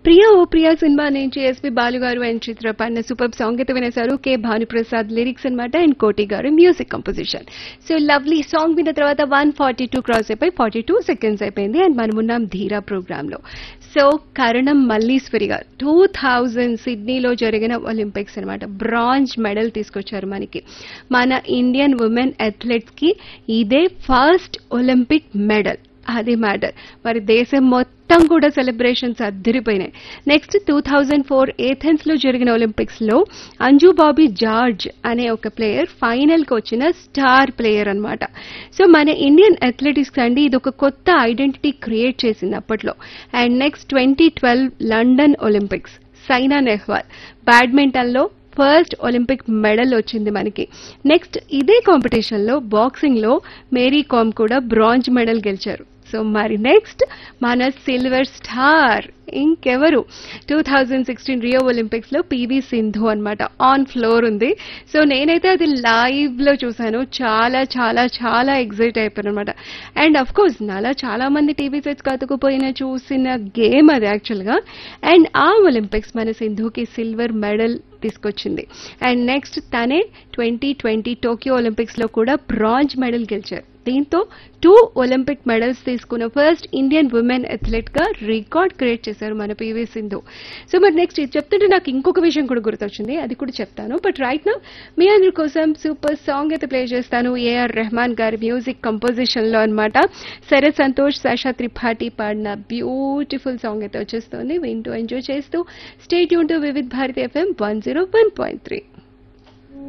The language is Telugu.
ప్రియా ఓ ప్రియా సినిమా నుంచి ఎస్పి బాలు గారు అండ్ చిత్ర పన్న సూపర్ సాంగ్ అయితే వినేశారు కే భానుప్రసాద్ లిరిక్స్ అన్నమాట and Koti garu music composition so lovely song విన్న తర్వాత వన్ ఫార్టీ టూ క్రాస్ అయిపోయి ఫార్టీ టూ సెకండ్స్ అయిపోయింది అండ్ మనం ఉన్నాం ధీరా ప్రోగ్రామ్ లో సో కరణం మల్లీశ్వరి గారు టూ థౌజండ్ సిడ్నీలో జరిగిన ఒలింపిక్స్ అన్నమాట బ్రాంజ్ మెడల్ తీసుకొచ్చారు మనకి మన ఇండియన్ ఉమెన్ అథ్లెట్స్ కి ఇదే ఫస్ట్ ఒలింపిక్ మెడల్ అది మ్యాటర్ మరి దేశం మొత్తం కూడా సెలబ్రేషన్స్ అద్దరిపోయినాయి next two thousand four Athens లో జరిగిన ఒలింపిక్స్ లో అంజు బాబీ జార్జ్ అనే ఒక ప్లేయర్ ఫైనల్ కి వచ్చిన స్టార్ ప్లేయర్ అన్నమాట సో మన ఇండియన్ అథ్లెటిక్స్ అండి ఇది ఒక కొత్త ఐడెంటిటీ క్రియేట్ చేసింది అప్పట్లో and next twenty twelve London Olympics Saina Nehwal badminton లో ఫస్ట్ ఒలింపిక్ మెడల్ వచ్చింది మనకి నెక్స్ట్ ఇదే కాంపిటీషన్ లో బాక్సింగ్ లో మేరీ కామ్ కూడా బ్రాంజ్ మెడల్ గెలిచారు సో మరి నెక్స్ట్ మన సిల్వర్ స్టార్ ఇంకెవరు two thousand sixteen Rio Olympics లో పివి సింధు అన్నమాట ఆన్ ఫ్లోర్ ఉంది సో నేనైతే అది లైవ్ లో చూసాను చాలా చాలా చాలా ఎగ్జైట్ అయిపోయాను అనమాట అండ్ అఫ్ కోర్స్ నాలా చాలా మంది టీవీ సెట్స్ కతుకుపోయిన చూసిన గేమ్ అది యాక్చువల్ గా అండ్ ఆ ఒలింపిక్స్ మన సింధుకి సిల్వర్ మెడల్ తీసుకొచ్చింది అండ్ నెక్స్ట్ తనే ట్వంటీ ట్వంటీ టోక్యో ఒలింపిక్స్ లో కూడా బ్రాంజ్ మెడల్ గెలిచారు దీంతో టూ ఒలింపిక్ మెడల్స్ తీసుకున్న ఫస్ట్ ఇండియన్ ఉమెన్ అథ్లెట్ గా రికార్డ్ క్రియేట్ చేశారు మన పివి సింధు సో మరి నెక్స్ట్ ఇది చెప్తుంటే నాకు ఇంకొక విషయం కూడా గుర్తొచ్చింది అది కూడా చెప్తాను బట్ రైట్ నా మీ అందరి కోసం సూపర్ సాంగ్ అయితే ప్లే చేస్తాను ఏఆర్ రెహమాన్ గారి మ్యూజిక్ కంపోజిషన్ లో అనమాట శరత్ సంతోష్ సాషా త్రిపాఠి పాడిన బ్యూటిఫుల్ సాంగ్ అయితే వచ్చేస్తుంది వింటూ ఎంజాయ్ చేస్తూ స్టేట్ యూన్ to Vividh Bharati FM one zero one point three